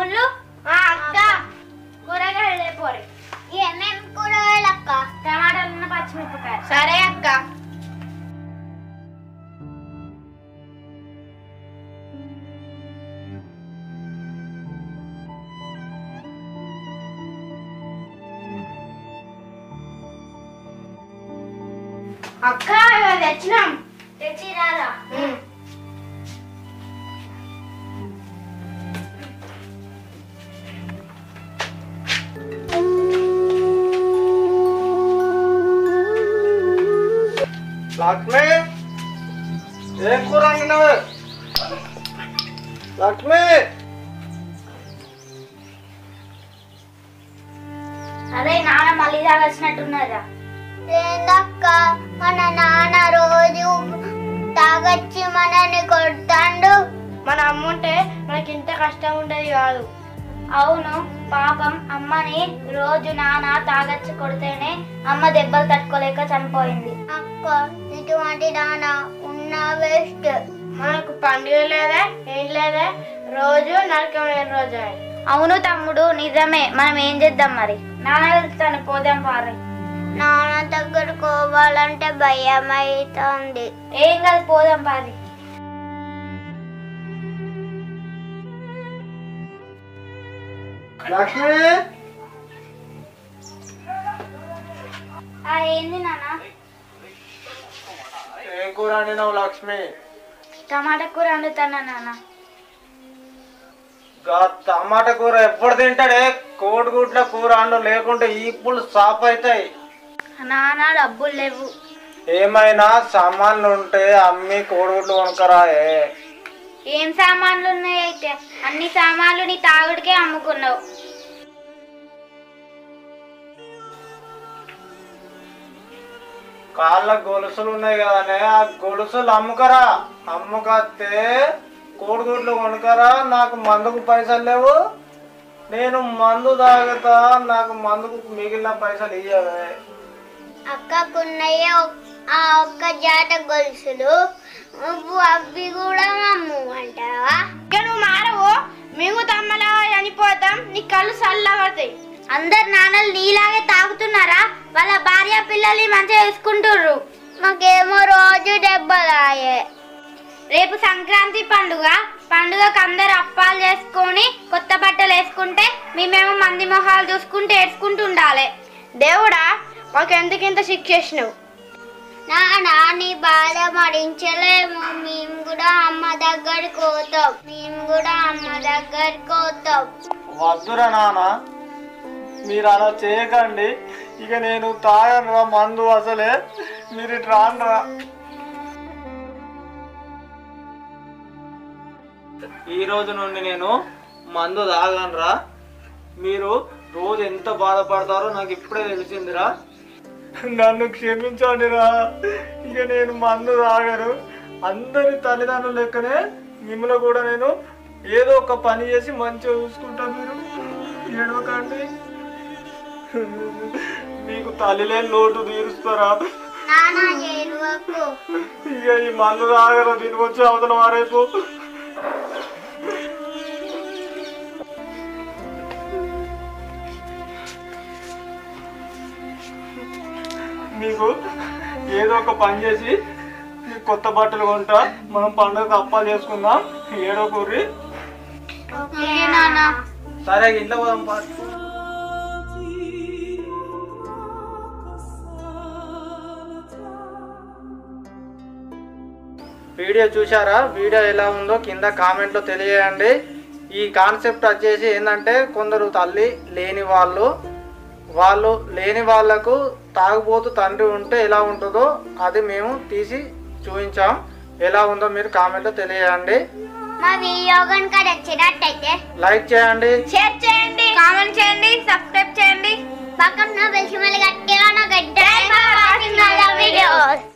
తమ్ముళ్ళు అక్క కూరగాయలు లేపోరి ఏమేం కూరగాయలు అక్క టమాటాలు ఉన్న పచ్చిమిరపకాయ సరే అక్క అక్క ఇవాళ తెచ్చినాం తెచ్చి రారా లక్ష్మి ఏం కూర వండినావు లక్ష్మి అదే నాన్న మళ్ళీ తాగొచ్చినట్టున్నారా ఏందక్క మన నాన్న రోజు తాగొచ్చి మనని కొడతాండు మన అమ్మ ఉంటే మనకి ఇంత కష్టం ఉండేది కాదు అవును పాపం అమ్మని రోజు నాన్న తాగచ్చి కొడితేనే అమ్మ దెబ్బలు తట్టుకోలేక చనిపోయింది అక్క ఇటువంటి నాన్న ఉన్న వేస్ట్ మనకు పండుగ లేదా ఏం లేదా రోజు నరకమైన రోజు అవును తమ్ముడు నిజమే మనం ఏం చేద్దాం మరి నాన్న వెళ్తాను పోదాం పారు నాన్న దగ్గర పోవాలంటే భయం అవుతుంది ఏం కాదు పోదాం పారి లక్ష్మి ఆ, ఏంది నాన్న ఏం కూర వండినావు లక్ష్మి టమాటా కూర వండుతానా నాన్న గా టమాటా కూర ఎప్పుడు తింటాడే కోడిగుడ్ల కూర అండు లేకుంటే ఈపులు సాఫ్ అవుతాయి నాన్న డబ్బులు లేవు ఏమైనా సామాన్లు ఉంటే అమ్మి కోడిగుడ్లు కొనుక్కరాయే ఏం సామాన్లు ఉన్నాయి అయితే అన్ని సామాన్లు నీ తాగుడికే అమ్ముకున్నావు కాళ్ళ గొలుసులు ఉన్నాయి కదనే ఆ గొలుసులు అమ్ముకరా అమ్ముకస్తే కోడిగుడ్లు కొనుకరా నాకు మందుకు పైసలు లేవు నేను మందు తాగుతా నాకు మందుకు మిగిలిన పైసలు ఇయ్యవే అక్కకున్నయ్యే ఆ ఒక్క జాట గొలుసులు నువ్వు అవి కూడా అమ్ము అంటావా ఇక నువ్వు మారవు మేము తమ్మలా చనిపోతాం నీ కళ్ళు చల్లబడతాయి అందరు నాన్నలు నీలాగే తాగుతున్నారా వాళ్ళ భార్య పిల్లల్ని మంచిగా వేసుకుంటుర్రు మాకేమో రోజు దెబ్బలాయే రేపు సంక్రాంతి పండుగ పండుగకు అందరు అప్పాలు చేసుకొని కొత్త బట్టలు వేసుకుంటే మేమేమో మంది మొహాలు చూసుకుంటూ ఏడ్చుకుంటూ ఉండాలి దేవుడా మాకెందుకు ఇంత శిక్ష చేసినావు నాన్న నీ బాధ మరించలేము మేము కూడా అమ్మ దగ్గరికి పోతాం మేము కూడా అమ్మ దగ్గరికి పోతాం వద్దురా నాన్న మీరు అలా చేయకండి ఇక నేను తాగనురా మందు అసలే మీరు ఇటు రానురా ఈ రోజు నుండి నేను మందు తాగనురా మీరు రోజు ఎంత బాధపడతారో నాకు ఇప్పుడే తెలిసిందిరా నన్ను క్షమించండిరా ఇక నేను మందు తాగను అందరి తల్లిదండ్రుల లెక్కనే మిమ్మల్ని కూడా నేను ఏదో ఒక పని చేసి మంచిగా చూసుకుంటా మీరు ఏడవకండి మీకు తల్లి లేని లోటు తీరుస్తారా నాన్న ఏడువకు ఇక ఈ మందు తాగరా దీనికి వచ్చి అవతల మారేపు మీకు ఏదో ఒక పని చేసి మీకు కొత్త బట్టలు కొంటా మనం పండుగ అప్పాలు చేసుకుందాం ఏడో కూర్రి ఓకే నాన్న సరే ఇంట్లో పోదాం పా వీడియో చూసారా వీడియో ఎలా ఉందో కింద కామెంట్లో తెలియజేయండి ఈ కాన్సెప్ట్ వచ్చేసి ఏంటంటే కొందరు తల్లి లేని వాళ్ళు వాళ్ళు లేని వాళ్ళకు తాగుబోతు తండ్రి ఉంటే ఎలా ఉంటుందో అది మేము తీసి చూపించాం ఎలా ఉందో మీరు కామెంట్లో తెలియజేయండి మా వీడియో కనుక నచ్చినట్టయితే లైక్ చేయండి షేర్ చేయండి కామెంట్ చేయండి సబ్స్క్రైబ్ చేయండి పక్కన బెల్సి మళ్ళీ గట్టిగా గడ్డ వీడియోస్